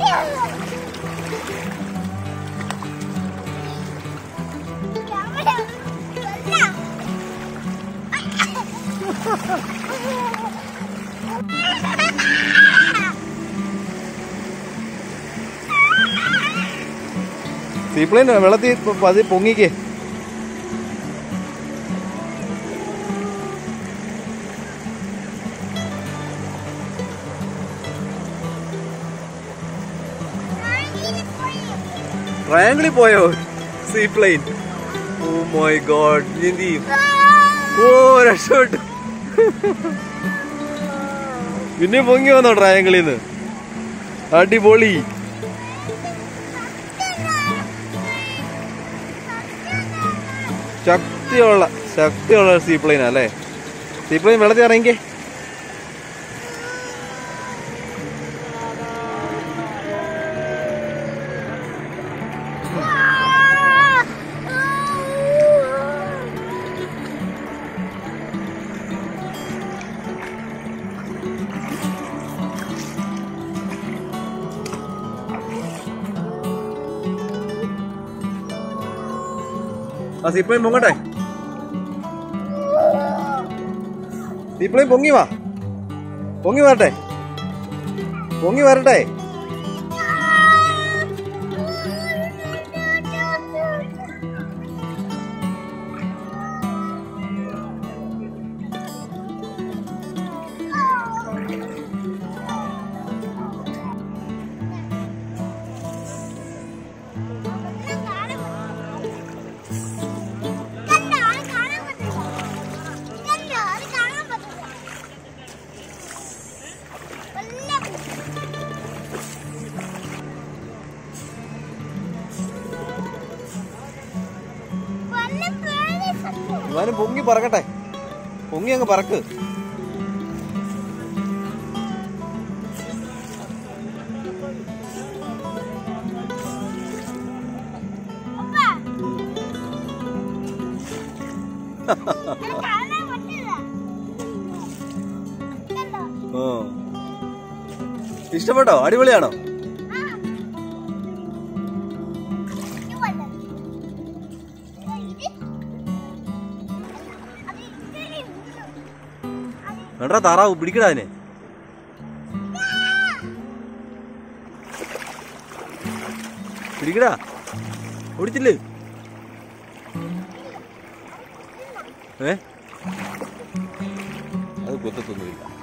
seaplane വെള്ളത്തിൽ പ- പതി പൊങ്ങിക്കേ ട്രയാങ്കിളിൽ പോയോ സീപ്ലെയിൻ ഓ മൈ ഗോഡ് എന്ത് ചെയ്യും ഓ രക്ഷപ്പെട്ടു പിന്നെ പൊങ്ങി വന്നോ ട്രയാങ്കിളിൽ നിന്ന് അടിപൊളി ശക്തിയുള്ള ശക്തിയുള്ള സീപ്ലെയിനാ അല്ലേ സീപ്ലെയിൻ വെള്ളത്തിൽ ഇറങ്ങിക്കേ ആ സീപ്ലെയിൻ പൊങ്ങട്ടെ സീപ്ലെയിൻ പൊങ്ങി വാ പൊങ്ങി വരട്ടെ പൊങ്ങി വരട്ടെ ഇവാനും പൊങ്ങി പറക്കട്ടെ പൊങ്ങി അങ്ങ് പറക്ക് ഓ ഇഷ്ടപ്പെട്ടോ അടിപൊളിയാണോ വേണ്ട താറാവ് പിടിക്കടാ അതിനെ പിടിക്കടാ ഓടിച്ചില്ലേ ഏ അത് കൊത്തത്തൊന്നുമില്ല